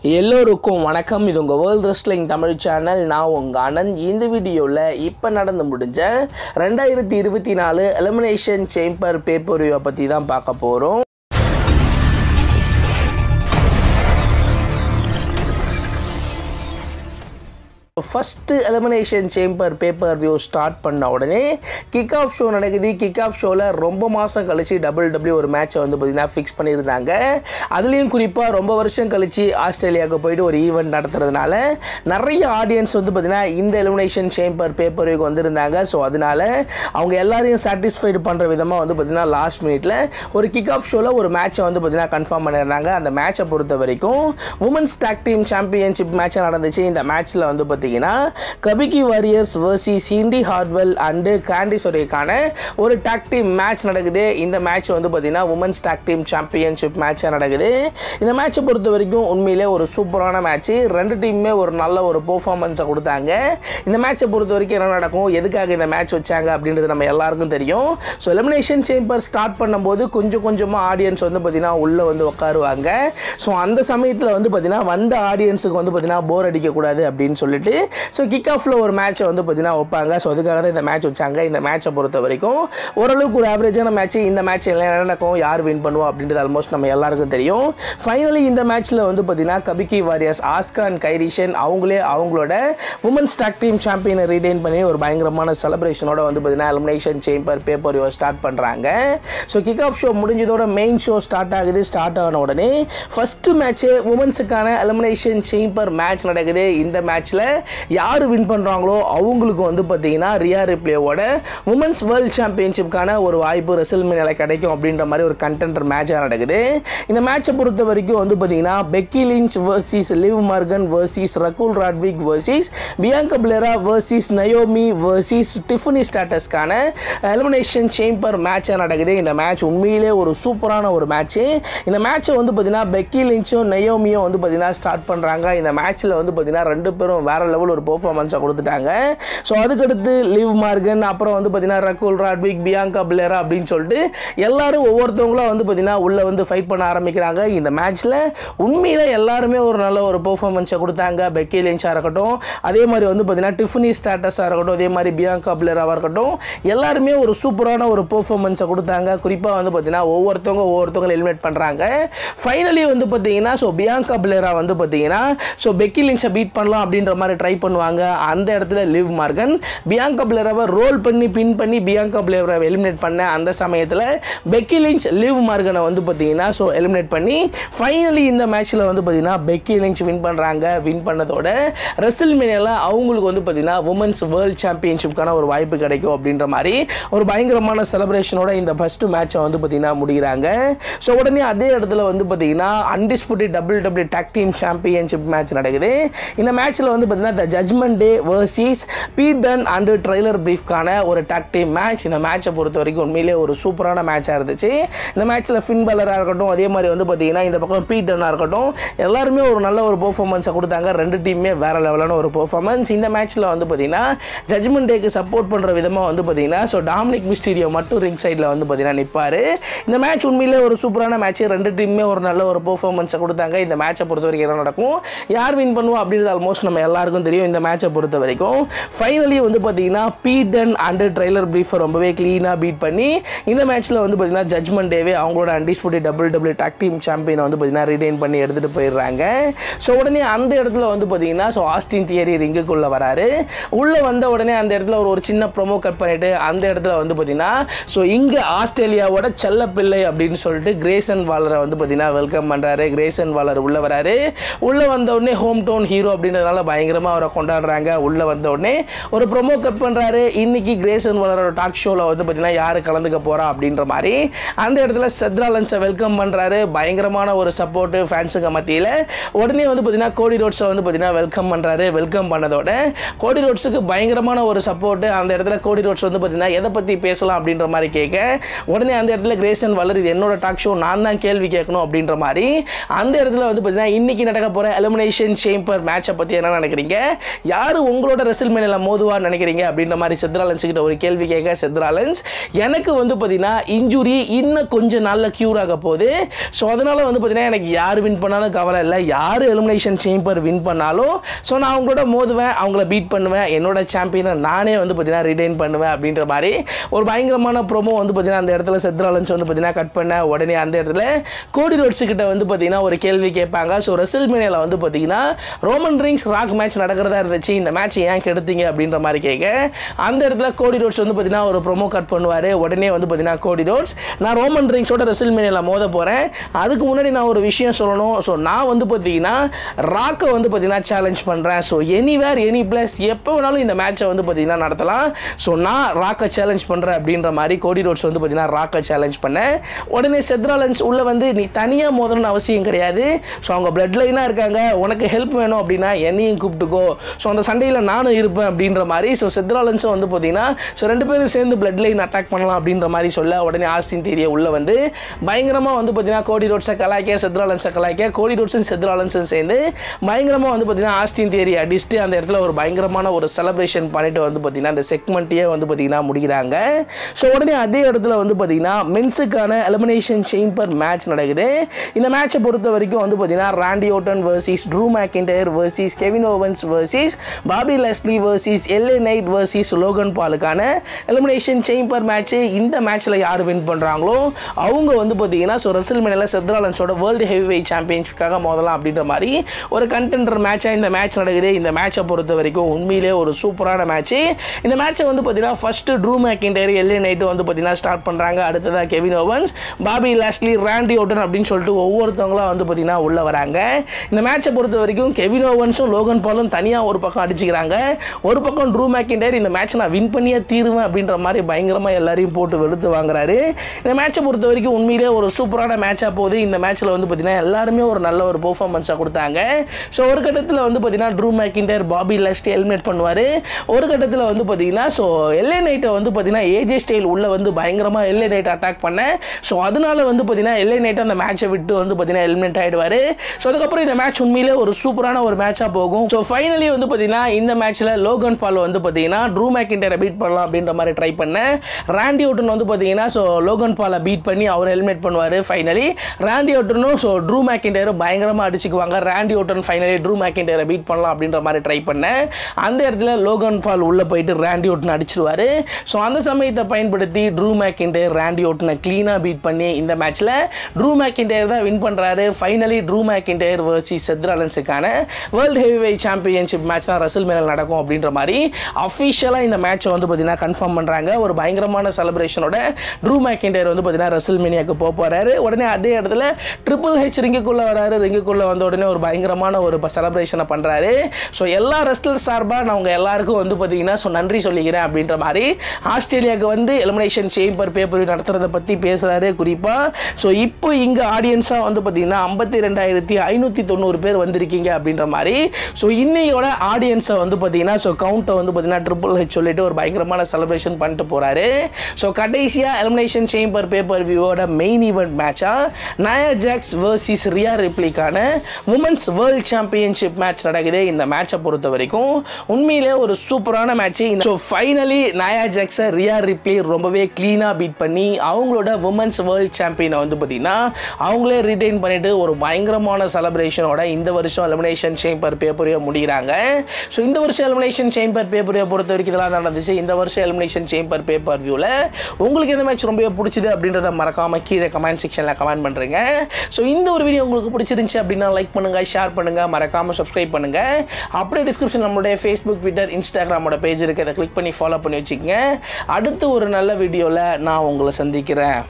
எல்லோருக்கும் வணக்கம் இது உங்கள் வேர்ல்ட் ரெஸ்லிங் தமிழ் சேனல் நான் உங்கள் ஆனந்த் இந்த வீடியோவில் இப்போ நடந்து முடிஞ்ச ரெண்டாயிரத்தி இருபத்தி நாலு எலிமினேஷன் சேம்பர் பேப்பர் பற்றி தான் பார்க்க போகிறோம் first elimination chamber pay per view start பண்ண உடனே கிக் ஆஃப் ஷோ நடக்குது கிக் ஆஃப் ஷோவில் ரொம்ப மாதம் கழிச்சு டபுள் டபிள்யூ ஒரு மேட்சை வந்து பார்த்திங்கன்னா ஃபிக்ஸ் பண்ணியிருந்தாங்க அதுலேயும் குறிப்பாக ரொம்ப வருஷம் கழிச்சு ஆஸ்திரேலியாவுக்கு போயிட்டு ஒரு ஈவெண்ட் நடத்துறதுனால நிறைய ஆடியன்ஸ் வந்து பார்த்திங்கன்னா இந்த எலிமினேஷன் சேம்பர் பேப்பர் வியூக்கு வந்திருந்தாங்க ஸோ அதனால அவங்க எல்லாரையும் சாட்டிஸ்ஃபைடு பண்ணுற விதமாக வந்து பார்த்திங்கன்னா லாஸ்ட் மினிட்ல ஒரு கிக் ஆஃப் ஷோவில் ஒரு மேட்சை வந்து பார்த்திங்கன்னா கன்ஃபார்ம் பண்ணியிருந்தாங்க அந்த மேட்சை பொறுத்த வரைக்கும் women's tag team championship match நடந்துச்சு இந்த மேட்ச்சில் வந்து பார்த்தீங்கன்னா Kabuki Warriors versus Indi Hartwell and காண்டிசோரைக்கான ஒரு டாக் டீம் மேட்ச் நடக்குது இந்த மேட்ச் வந்து பார்த்தீங்கன்னா உமன்ஸ் டாக் டீம் சாம்பியன்ஷிப் மேட்சாக நடக்குது இந்த மேட்சை பொறுத்த வரைக்கும் உண்மையிலே ஒரு சூப்பரான மேட்ச் ரெண்டு டீமுமே ஒரு நல்ல ஒரு பெர்ஃபார்மன்ஸை கொடுத்தாங்க இந்த மேட்சை பொறுத்த வரைக்கும் என்ன நடக்கும் எதுக்காக இந்த மேட்ச் வச்சாங்க அப்படின்றது நம்ம எல்லாருக்கும் தெரியும் ஸோ எலிமினேஷன் சேம்பர் ஸ்டார்ட் பண்ணும்போது கொஞ்சம் கொஞ்சமாக ஆடியன்ஸ் வந்து பார்த்தீங்கன்னா உள்ளே வந்து உட்காருவாங்க ஸோ அந்த சமயத்தில் வந்து பார்த்தீங்கன்னா வந்த ஆடியன்ஸுக்கு வந்து பார்த்தீங்கன்னா போர் அடிக்கக்கூடாது அப்படின்னு சொல்லிட்டு ஸோ கிக் ஆஃபில் ஒரு மேட்சை வந்து பார்த்தீங்கன்னா வைப்பாங்க ஸோ அதுக்காக தான் இந்த மேட்ச் வச்சாங்க இந்த மேட்சை பொறுத்த வரைக்கும் ஓரளவுக்கு ஒரு ஆவரேஜான மேட்ச் இந்த மேட்ச் என்ன நடக்கும் யார் வின் பண்ணுவா அப்படின்றது ஆல்மோஸ்ட் நம்ம எல்லாருக்கும் தெரியும் ஃபைனலி இந்த மேட்ச்சில் வந்து பார்த்தீங்கன்னா கபிக்கி வாரியர்ஸ் ஆஸ்கான் கைரிஷன் அவங்களே அவங்களோட உமன்ஸ் டாக் டீம் சாம்பியனை ரீடைன் பண்ணி ஒரு பயங்கரமான செலிப்ரேஷனோட வந்து பார்த்தீங்கன்னா எலிமினேஷன் சேம்பர் பேப்பர் ஸ்டார்ட் பண்ணுறாங்க ஸோ கிக் ஆஃப் ஷோ முடிஞ்சதோட மெயின் ஷோ ஸ்டார்ட் ஆகுது ஸ்டார்ட் ஆன உடனே ஃபஸ்ட்டு மேட்ச்சு உமன்ஸுக்கான எலிமினேஷன் சேம்பர் மேட்ச் நடக்குது இந்த மேட்ச்சில் யார் வின் பண்ணுறாங்களோ அவங்களுக்கு வந்து பார்த்தீங்கன்னா ரியா ரிப்ளேவோட உமன்ஸ் வேர்ல்ட் சாம்பியன்ஷிப்கான ஒரு வாய்ப்பு ரெசல்மேனியில் கிடைக்கும் அப்படின்ற மாதிரி ஒரு கண்டென்டர் மேட்சாக நடக்குது இந்த மேட்சை பொறுத்த வரைக்கும் வந்து பார்த்தீங்கன்னா Becky Lynch versus Liv Morgan versus Raquel Rodriguez versus Bianca Belair versus Naomi versus Tiffany ஸ்டாட்டஸ்க்கான எலிமினேஷன் சேம்பர் மேட்சாக நடக்குது இந்த மேட்ச் உண்மையிலே ஒரு சூப்பரான ஒரு மேட்ச்சு இந்த மேட்ச்சை வந்து பார்த்தீங்கன்னா பெக்கி லிஞ்சும் நயோமியும் வந்து பார்த்தீங்கன்னா ஸ்டார்ட் பண்ணுறாங்க இந்த மேட்ச்சில் வந்து பார்த்தீங்கன்னா ரெண்டு பேரும் வேற லெவல் ஒரு பெர்ஃபார்மன்ஸை கொடுத்துட்டாங்க ஸோ அதுக்கடுத்து லிவ் மார்கன் அப்புறம் வந்து பார்த்தீங்கன்னா ரகுல் ராட்விக் பியாங்கா பிளேரா அப்படின்னு சொல்லிட்டு எல்லாரும் ஒவ்வொருத்தவங்களும் வந்து பார்த்தீங்கன்னா உள்ளே வந்து ஃபைட் பண்ண ஆரம்பிக்கிறாங்க இந்த மேட்ச்சில் உண்மையில் எல்லாருமே ஒரு நல்ல ஒரு பெர்ஃபார்மன்ஸை கொடுத்தாங்க பெக்கி லிஞ்சாக இருக்கட்டும் அதே மாதிரி வந்து பார்த்தீங்கன்னா டிஃபனி ஸ்டாட்டஸாக இருக்கட்டும் அதே மாதிரி பியாங்கா பிளேராவாக இருக்கட்டும் எல்லாருமே ஒரு சூப்பரான ஒரு பெர்ஃபார்மன்ஸை கொடுத்தாங்க குறிப்பாக வந்து பார்த்தீங்கன்னா ஒவ்வொருத்தவங்க ஒவ்வொருத்தவங்க எலிமினேட் பண்ணுறாங்க ஃபைனலி வந்து பார்த்தீங்கன்னா ஸோ பியாங்கா பிளேரா வந்து பார்த்தீங்கன்னா ஸோ பெக்கி லின்ஸை பீட் பண்ணலாம் அப்படின்ற மாதிரி ட்ரை பண்ணுவாங்க அந்த இடத்துல லிவ் மார்கன் பியாங்கா பிளேராவை ரோல் பண்ணி பின் பண்ணி பியாங்கா பிளேராவை எலிமினேட் பண்ண அந்த சமயத்தில் பெக்கி லிஞ்ச் லிவ் மார்கனை வந்து பார்த்தீங்கன்னா ஸோ எலிமினேட் பண்ணி ஃபைனலி இந்த மேட்ச்சில் வந்து பார்த்தீங்கன்னா பெக்கி லிஞ்ச் வின் பண்ணுறாங்க வின் பண்ணதோட ரெசில் மீனியில் அவங்களுக்கு வந்து பார்த்தீங்கன்னா உமன்ஸ் வேர்ல்ட் சாம்பியன்ஷிப்கான ஒரு வாய்ப்பு கிடைக்கும் அப்படின்ற மாதிரி ஒரு பயங்கரமான செலிப்ரேஷனோட இந்த ஃபஸ்ட்டு மேட்சை வந்து பார்த்தீங்கன்னா முடிகிறாங்க ஸோ உடனே அதே இடத்துல வந்து பார்த்தீங்கன்னா undisputed double double tag team championship match நடக்குது இந்த மேட்ச்சில் வந்து பார்த்தீங்கன்னா the Judgment Day versus Pete Dunne and Tyler பிரீஃப்கான ஒரு டாக் டீம் மேட்ச் இந்த மேட்சை பொறுத்த வரைக்கும் உண்மையிலே ஒரு சூப்பரான மேட்சாக இருந்துச்சு இந்த மேட்ச்சில் ஃபின் பலராக இருக்கட்டும் அதே மாதிரி வந்து பார்த்தீங்கன்னா இந்த பக்கம் பீட் டன்னாக இருக்கட்டும் எல்லாருமே ஒரு நல்ல ஒரு பெர்ஃபார்மன்ஸை கொடுத்தாங்க ரெண்டு டீமுமே வேற லெவலான ஒரு பெர்ஃபார்மன்ஸ் இந்த மேட்ச்சில் வந்து பார்த்தீங்கன்னா ஜட்மெண்ட் டேக்கு சப்போர்ட் பண்ணுற விதமாக வந்து பார்த்தீங்கன்னா ஸோ டாமினிக் மிஸ்டீரியோ மட்டும் ரிங் சைடில் வந்து பார்த்தீங்கன்னா நிற்பார் இந்த மேட்ச் உண்மையிலே ஒரு சூப்பரான மேட்ச் ரெண்டு டீமுமே ஒரு நல்ல ஒரு பெர்ஃபார்மன்ஸை கொடுத்தாங்க இந்த மேட்சை பொறுத்த வரைக்கும் என்ன நடக்கும் யார் வின் பண்ணுவோம் அப்படின்றது ஆல்மோஸ்ட் நம்ம எல்லாருக்கும் தெரியும் இந்த மேட்சை பொறுத்த வரைக்கும் ஃபைனலி வந்து பார்த்தீங்கன்னா பீடன் அண்டு ட்ரெய்லர் பிரீஃபை ரொம்பவே க்ளீனாக பீட் பண்ணி இந்த மேட்ச்சில் வந்து பார்த்தீங்கன்னா ஜட்மெண்ட் டேவே அவங்களோட undisputed double double tag team சாம்பியனை வந்து பார்த்தீங்கன்னா ரிடைன் பண்ணி எடுத்துகிட்டு போயிடுறாங்க ஸோ உடனே அந்த இடத்துல வந்து பார்த்தீங்கன்னா ஸோ ஆஸ்டின் தியரி ரிங்குக்குள்ளே வராரு உள்ளே வந்த உடனே அந்த இடத்துல ஒரு ஒரு சின்ன ப்ரொமோ கட் பண்ணிட்டு அந்த இடத்துல வந்து பார்த்தீங்கன்னா ஸோ இங்கே ஆஸ்திரேலியாவோட செல்லப்பிள்ளை அப்படின்னு சொல்லிட்டு கிரேசன் வாலரை வந்து பார்த்தீங்கன்னா வெல்கம் பண்ணுறாரு கிரேசன் வாலர் உள்ளே வராரு உள்ளே வந்த உடனே ஹோம் டவுன் ஹீரோ அப்படின்றதுனால பயங்கரமாக அவரை கொண்டாடுறாங்க உள்ளே வந்த உடனே ஒரு ப்ரொமோ கட் பண்ணுறாரு இன்னைக்கு கிரேசன் வாலரோட டாக் ஷோவில் வந்து பார்த்தீங்கன்னா யார் கலந்துக்க போகிறா அப்படின்ற மாதிரி அந்த இடத்துல செத்ராலன்ஸை வெல்கம் பண்ணுறாரு பயங்கரமான ஒரு சப்போர்ட்டு ஃபேன்ஸுக்கு மத்தியில் உடனே வந்து பார்த்தீங்கன்னா கோடி ரோட்ஸை வந்து பார்த்தீங்கன்னா வெல்கம் பண்ணுறாரு வெல்கம் பண்ணதோட கோடி ரோட்ஸுக்கு பயங்கரமான ஒரு சப்போர்ட்டு அந்த இடத்துல கோடி ரோட்ஸ் வந்து பார்த்தீங்கன்னா எதை பற்றி பேசலாம் அப்படின்ற மாதிரி கேட்க உடனே அந்த இடத்துல கிரேசன் வளர் இது என்னோட டாக் ஷோ நான் தான் கேள்வி கேட்கணும் அப்படின்ற மாதிரி அந்த இடத்துல வந்து பார்த்தீங்கன்னா இன்னைக்கு நடக்க போகிற எலிமினேஷன் சேம்பர் மேட்சை பற்றி என்ன நினைக்கிறீங்க நினைக்கிறீங்க யார் உங்களோட ரெசில் மேனில் மோதுவான்னு நினைக்கிறீங்க அப்படின்ற மாதிரி செத்ராலன்ஸ் கிட்ட ஒரு கேள்வி கேட்க செத்ராலன்ஸ் எனக்கு வந்து பார்த்தீங்கன்னா இன்ஜுரி இன்னும் கொஞ்ச நாளில் க்யூர் ஆக போகுது ஸோ அதனால் வந்து பார்த்தீங்கன்னா எனக்கு யார் வின் பண்ணாலும் கவலை இல்லை யார் எலிமினேஷன் சேம்பர் வின் பண்ணாலும் ஸோ நான் அவங்களோட மோதுவேன் அவங்கள பீட் பண்ணுவேன் என்னோட சாம்பியனை நானே வந்து பார்த்தீங்கன்னா ரிடைன் பண்ணுவேன் அப்படின்ற மாதிரி ஒரு பயங்கரமான ப்ரோமோ வந்து பார்த்தீங்கன்னா அந்த இடத்துல செத்ராலன்ஸ் வந்து பார்த்தீங்கன்னா கட் பண்ண உடனே அந்த இடத்துல கோடி ரோட்ஸ் கிட்ட வந்து பார்த்தீங்கன்னா ஒரு கேள்வி கேட்பாங்க ஸோ ரெசில் மேனியில் வந்து பார்த்தீங்கன்னா ரோமன் ரிங்ஸ் ராக் மேட்ச் நடக்கிறதா இருந்துச்சு இந்த மேட்ச் ஏன் கெடுத்தீங்க அப்படின்ற மாதிரி கேட்க அந்த இடத்துல கோடி ரோட்ஸ் வந்து பார்த்தீங்கன்னா ஒரு ப்ரோமோ கட் பண்ணுவார் உடனே வந்து பார்த்தீங்கன்னா கோடி ரோட்ஸ் நான் ரோமன் ரிங்ஸோட ரெசில் மேனியில் மோத போகிறேன் அதுக்கு முன்னாடி நான் ஒரு விஷயம் சொல்லணும் ஸோ நான் வந்து பார்த்தீங்கன்னா ராக்கை வந்து பார்த்தீங்கன்னா சேலஞ்ச் பண்ணுறேன் ஸோ எனிவேர் எனி பிளஸ் எப்போ வேணாலும் இந்த மேட்சை வந்து பார்த்தீங்கன்னா நடத்தலாம் ஸோ நான் ராக்கை சேலஞ்ச் பண்ணுறேன் அப்படின்ற மாதிரி கோடி ரோட்ஸ் வந்து பார்த்தீங்கன்னா ராக்கை சேலஞ்ச் பண்ணேன் உடனே செத்ராலன்ஸ் உள்ள வந்து நீ தனியாக மோதணும்னு அவசியம் கிடையாது ஸோ அவங்க பிளட் லைனாக இருக்காங்க உனக்கு ஹெல்ப் வேணும் அப்படின்னா என்னையும் கூப்பிட்டுக்கோ ஸோ அந்த சண்டையில் நானும் இருப்பேன் அப்படின்ற மாதிரி ஸோ செத்ராலன்ஸும் வந்து பார்த்தீங்கன்னா ஸோ ரெண்டு பேரும் சேர்ந்து பிளட் லைன் அட்டாக் பண்ணலாம் அப்படின்ற மாதிரி சொல்ல உடனே ஆஸ்டின் தேரிய உள்ள வந்து பயங்கரமாக வந்து பார்த்தீங்கன்னா கோடி ரோட்ஸை கலாய்க்க செத்ராலன்ஸை கலாய்க்க கோடி ரோட்ஸும் செத்ராலன்ஸும் சேர்ந்து பயங்கரமாக வந்து பார்த்தீங்கன்னா ஆஸ்டின் தேரி அடிச்சுட்டு அந்த இடத்துல ஒரு பயங்கரமான ஒரு செலிப்ரேஷன் பண்ணிட்டு வந்து பார்த்தீங்கன்னா அந்த செக்மெண்ட்டையே வந்து பார்த்தீங்கன்னா முடிக்கிறாங்க ஸோ உடனே அதே இடத்துல வந்து பார்த்தீங்கன்னா மென்ஸுக்கான எலிமினேஷன் சேம்பர் மேட்ச் நடக்குது இந்த மேட்சை பொறுத்த வரைக்கும் வந்து பார்த்தீங்கன்னா Randy Orton versus Drew McIntyre versus Kevin Owens versus Bobby Lashley versus LA Knight versus Logan பாலுக்கான எலிமினேஷன் சேம்பர் மேட்ச் இந்த மேட்ச்சில் யார் வின் பண்ணுறாங்களோ அவங்க வந்து பார்த்தீங்கன்னா ஸோ ரெசில் மேனில் செத்ராலன்ஸோட வேர்ல்டு ஹெவி வெயிட் சாம்பியன்ஷிப்காக மோதலாம் அப்படின்ற மாதிரி ஒரு கண்டென்டர் மேட்சாக இந்த மேட்ச் நடக்குது இந்த மேட்சை பொறுத்த வரைக்கும் உண்மையிலே ஒரு சூப்பரான மேட்ச் இந்த மேட்சை வந்து பார்த்தீங்கன்னா first Drew McIntyre LA Knight வந்து பார்த்தீங்கன்னா ஸ்டார்ட் பண்ணுறாங்க அடுத்ததாக Kevin Owens Bobby Lashley Randy Orton அப்படின்னு சொல்லிட்டு ஒவ்வொருத்தவங்களும் வந்து பார்த்தீங்கன்னா உள்ளே வராங்க இந்த மேட்சை பொறுத்த வரைக்கும் கெவின் ஓவன்ஸும் லோகன் பாலும் தனியாக ஒரு பக்கம் அடிச்சுக்கிறாங்க ஒரு பக்கம் ட்ரூ மேக்கிண்டர் இந்த மேட்ச் நான் வின் பண்ணியே தீருவேன் அப்படின்ற மாதிரி பயங்கரமாக எல்லாரையும் போட்டு வெளுத்து வாங்குறாரு இந்த மேட்சை பொறுத்த வரைக்கும் உண்மையிலே ஒரு சூப்பரான மேட்சாக போகுது இந்த மேட்ச்சில் வந்து பார்த்தீங்கன்னா எல்லாருமே ஒரு நல்ல ஒரு பெர்ஃபார்மன்ஸாக கொடுத்தாங்க ஸோ ஒரு கட்டத்தில் வந்து பார்த்தீங்கன்னா Drew McIntyre Bobby Lashley eliminate பண்ணுவார் ஒரு கட்டத்தில் வந்து பார்த்தீங்கன்னா ஸோ எல்ஏ நைட்டை வந்து பார்த்தீங்கன்னா ஏஜே ஸ்டைல் உள்ள வந்து பயங்கரமாக எல்ஏ நைட் அட்டாக் பண்ணேன் ஸோ அதனால வந்து பார்த்தீங்கன்னா எல்ஏ நைட் அந்த மேட்சை விட்டு வந்து பார்த்தீங்கன்னா எலிமினேட் ஆகிடுவார் ஸோ அதுக்கப்புறம் இந்த மேட்ச் உண்மையிலே ஒரு சூப்பரான ஒரு மேட்சாக போகும் ஸோ ஃபைனலி வந்து பார்த்தீங்கன்னா இந்த மேட்ச்சில் லோகன் பால் வந்து பார்த்தீங்கன்னா ட்ரூ மேக்கிண்டரை பீட் பண்ணலாம் அப்படின்ற மாதிரி ட்ரை பண்ணேன் ராண்டி ஓட்டன் வந்து பார்த்தீங்கன்னா ஸோ லோகன் பாலை பீட் பண்ணி அவர் ஹெல்மெட் பண்ணுவார் ஃபைனலி ராண்டி ஓட்டனும் ஸோ ட்ரூ மேக்கிண்டரும் பயங்கரமாக அடிச்சுக்குவாங்க ராண்டி ஓட்டன் ஃபைனலி ட்ரூ மேக்கிண்டரை பீட் பண்ணலாம் அப்படின்ற மாதிரி ட்ரை பண்ணேன் அந்த இடத்துல லோகன் பால் உள்ளே போயிட்டு ராண்டி ஓட்டன் அடிச்சிருவாரு ஸோ அந்த சமயத்தை பயன்படுத்தி ட்ரூ மேக்கிண்டர் ராண்டி ஓட்டனை க்ளீனாக பீட் பண்ணி இந்த மேட்ச்சில் ட்ரூ மேக்கிண்டர் தான் வின் பண்ணுறாரு ஃபைனலி ட்ரூ மேக்கிண்டர் வர்சஸ் செத்ராலன்ஸுக்கான world heavyweight championship match தான் ரசல் மேலே நடக்கும் அப்படின்ற மாதிரி அஃபிஷியலாக இந்த மேட்சை வந்து பார்த்தீங்கன்னா கன்ஃபார்ம் பண்ணுறாங்க ஒரு பயங்கரமான செலிப்ரேஷனோட ட்ரூ மேக்கிண்டர் வந்து பார்த்தீங்கன்னா ரசல் மேனியாக்கு போக போகிறாரு உடனே அதே இடத்துல ட்ரிபிள் ஹெச் ரிங்குக்குள்ளே வராரு ரிங்குக்குள்ளே வந்த உடனே ஒரு பயங்கரமான ஒரு செலிப்ரேஷனை பண்ணுறாரு ஸோ எல்லா ரெஸ்லர் சார்பாக நான் உங்கள் எல்லாருக்கும் வந்து பார்த்தீங்கன்னா ஸோ நன்றி சொல்லிக்கிறேன் அப்படின்ற மாதிரி ஆஸ்திரேலியாவுக்கு வந்து எலிமினேஷன் சேம்பர் பேப்பர் நடத்துறதை பற்றி பேசுகிறாரு குறிப்பாக ஸோ இப்போ இங்கே ஆடியன்ஸாக வந்து பார்த்தீங்கன்னா ஐம்பத்தி ரெண்டாயிரத்தி ஐநூற்றி தொண்ணூறு பேர் வந்திருக்கீங்க அப்படின்ற மாதிரி ஸோ இன்னையோட ஆடியன்ஸை வந்து பார்த்தீங்கன்னா ஸோ கவுண்ட்டை வந்து பார்த்தீங்கன்னா ட்ரிபிள் ஹெச் சொல்லிட்டு ஒரு பயங்கரமான செலிப்ரேஷன் பண்ணிட்டு போகிறாரு ஸோ கடைசியாக எலிமினேஷன் சேம்பர் பேப்பர் வியூவோட மெயின் ஈவெண்ட் மேட்சாக நயா ஜாக்ஸ் வர்சஸ் ரியா ரிப்ளிக்கான உமன்ஸ் வேர்ல்ட் சாம்பியன்ஷிப் மேட்ச் நடக்குது இந்த மேட்சை பொறுத்த வரைக்கும் உண்மையிலே ஒரு சூப்பரான மேட்ச் ஸோ ஃபைனலி நயா ஜாக்ஸை ரியா ரிப்ளி ரொம்பவே க்ளீனாக பீட் பண்ணி அவங்களோட உமன்ஸ் வேர்ல்ட் சாம்பியனை வந்து பார்த்தீங்கன்னா அவங்களே ரிட்டைன் பண்ணிட்டு ஒரு பயங்கரமான செலிப்ரேஷனோட இந்த வருஷம் எலிமினேஷன் சேம்பர் பேப்பரையை முடிகிறாங்க ஸோ இந்த வருஷம் எலிமினேஷன் சேம்பர் பேப்பரையை பொறுத்த வரைக்கும் இதெல்லாம் நடந்துச்சு இந்த வருஷம் எலிமினேஷன் சேம்பர் பேப்பர் வியூவில் உங்களுக்கு எந்த மேட்ச் ரொம்பவே பிடிச்சது அப்படின்றத மறக்காம கீழே கமெண்ட் செக்ஷனில் கமெண்ட் பண்ணுறேங்க ஸோ இந்த ஒரு வீடியோ உங்களுக்கு பிடிச்சிருந்துச்சு அப்படின்னா லைக் பண்ணுங்க ஷேர் பண்ணுங்க மறக்காம சப்ஸ்கிரைப் பண்ணுங்க அப்படியே டிஸ்கிரிப்ஷன் நம்மளுடைய ஃபேஸ்புக் ட்விட்டர் இன்ஸ்டாகிராமோட பேஜ் இருக்கு அதை கிளிக் பண்ணி ஃபாலோ பண்ணி வச்சுக்கோங்க அடுத்து ஒரு நல்ல வீடியோவில் நான் உங்களை சந்திக்கிறேன்